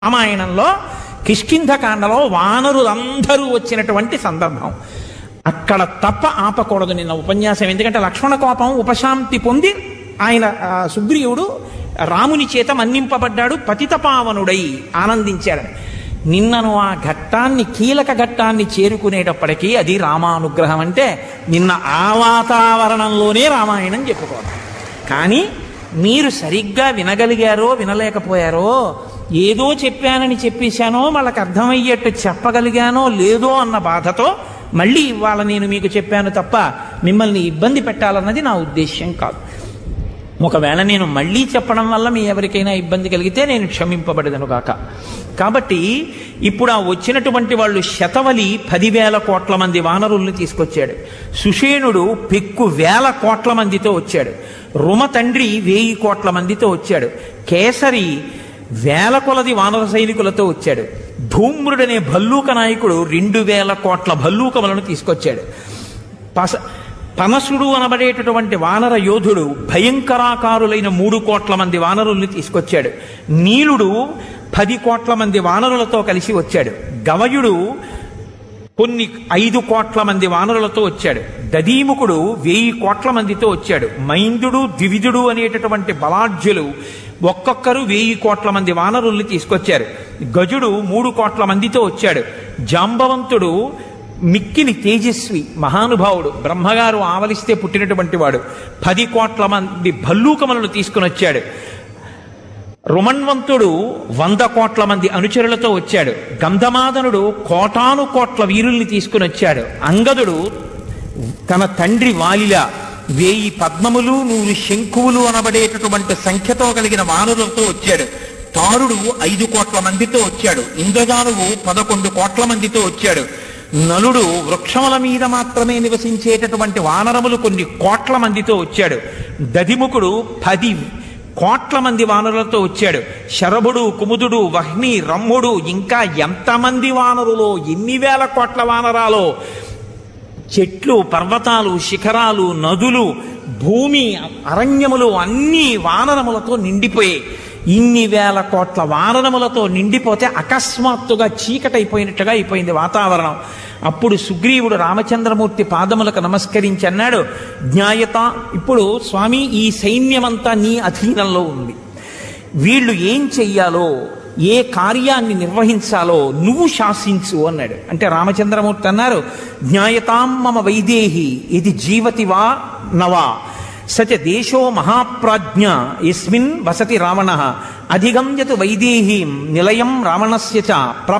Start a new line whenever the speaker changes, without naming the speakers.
రామాయణంలో కిష్కింధకాండలో వానరులందరూ వచ్చినటువంటి సందర్భం అక్కడ తప్ప ఆపకూడదు నిన్న ఉపన్యాసం ఎందుకంటే లక్ష్మణ కోపం ఉపశాంతి పొంది ఆయన ఆ, సుగ్రీవుడు రాముని చేత మన్నింపబడ్డాడు పతితపావనుడై ఆనందించాడు నిన్నను ఆ ఘట్టాన్ని కీలక ఘట్టాన్ని చేరుకునేటప్పటికీ అది రామానుగ్రహం అంటే నిన్న ఆ వాతావరణంలోనే రామాయణం చెప్పుకోవాలి కానీ మీరు సరిగ్గా వినగలిగారో వినలేకపోయారో ఏదో చెప్పానని చెప్పేశానో వాళ్ళకి అర్థమయ్యేట్టు చెప్పగలిగానో లేదో అన్న బాధతో మళ్ళీ ఇవాళ నేను మీకు చెప్పాను తప్ప మిమ్మల్ని ఇబ్బంది పెట్టాలన్నది నా ఉద్దేశ్యం కాదు ఒకవేళ నేను మళ్ళీ చెప్పడం వల్ల మీ ఎవరికైనా ఇబ్బంది కలిగితే నేను క్షమింపబడదను గాక కాబట్టి ఇప్పుడు ఆ వచ్చినటువంటి వాళ్ళు శతవలి పదివేల కోట్ల మంది వానరుల్ని తీసుకొచ్చాడు సుషేణుడు పెక్కు వేల కోట్ల మందితో వచ్చాడు రుమ తండ్రి వేయి కోట్ల మందితో వచ్చాడు కేసరి వేల కొలది వానర సైనికులతో వచ్చాడు ధూమ్రుడనే భల్లూక నాయకుడు రెండు వేల కోట్ల భల్లూకములను తీసుకొచ్చాడు పస పనసుడు అనబడేటటువంటి వానర యోధుడు భయంకరాకారులైన మూడు కోట్ల మంది వానరుల్ని తీసుకొచ్చాడు నీలుడు పది కోట్ల మంది వానరులతో కలిసి వచ్చాడు గవయుడు కొన్ని ఐదు కోట్ల మంది వానరులతో వచ్చాడు దదీముకుడు వెయ్యి కోట్ల మందితో వచ్చాడు మైందుడు ద్వివిధుడు అనేటటువంటి బలాఢ్యులు ఒక్కొక్కరు వెయ్యి కోట్ల మంది వానరుల్ని తీసుకొచ్చారు గజుడు మూడు కోట్ల మందితో వచ్చాడు జాంబవంతుడు మిక్కిలి తేజస్వి మహానుభావుడు బ్రహ్మగారు ఆవలిస్తే పుట్టినటువంటి వాడు పది కోట్ల మంది భల్లూకములను తీసుకుని వచ్చాడు రుమన్వంతుడు వంద కోట్ల మంది అనుచరులతో వచ్చాడు గంధమాదనుడు కోటాను కోట్ల వీరుల్ని తీసుకుని వచ్చాడు అంగదుడు తన తండ్రి వాలిల వేయి పద్మములు నూరు శంకువులు అనబడేటటువంటి సంఖ్యతో కలిగిన వానరులతో వచ్చాడు తారుడు ఐదు కోట్ల మందితో వచ్చాడు ఇంద్రజానువు పదకొండు కోట్ల మందితో వచ్చాడు నలుడు వృక్షముల మీద మాత్రమే నివసించేటటువంటి వానరములు కొన్ని కోట్ల మందితో వచ్చాడు దధిముఖుడు పది కోట్ల మంది వానరులతో వచ్చాడు శరభుడు కుముదుడు వహ్ని రమ్ముడు ఇంకా ఎంతమంది వానరులో ఎన్ని వేల కోట్ల వానరాలో చెట్లు పర్వతాలు శిఖరాలు నదులు భూమి అరణ్యములు అన్ని వానరములతో నిండిపోయాయి ఇన్ని వేల కోట్ల వానరములతో నిండిపోతే అకస్మాత్తుగా చీకటైపోయినట్టుగా అయిపోయింది వాతావరణం అప్పుడు సుగ్రీవుడు రామచంద్రమూర్తి పాదములకు నమస్కరించి అన్నాడు జ్ఞాయత ఇప్పుడు స్వామి ఈ సైన్యమంతా నీ అధీనంలో ఉంది వీళ్ళు ఏం చెయ్యాలో ఏ కార్యాన్ని నిర్వహించాలో నువ్వు శాసించు అన్నాడు అంటే రామచంద్రమూర్తి అన్నారు జ్ఞాయతాం మమ వైదేహి ఇది జీవతి వా నవా సచ దేశో మహాప్రాజ్ఞ ఎస్మిన్ వసతి రావణ అధిగమ్యతు వైదేహీం నిలయం రావణస్య చ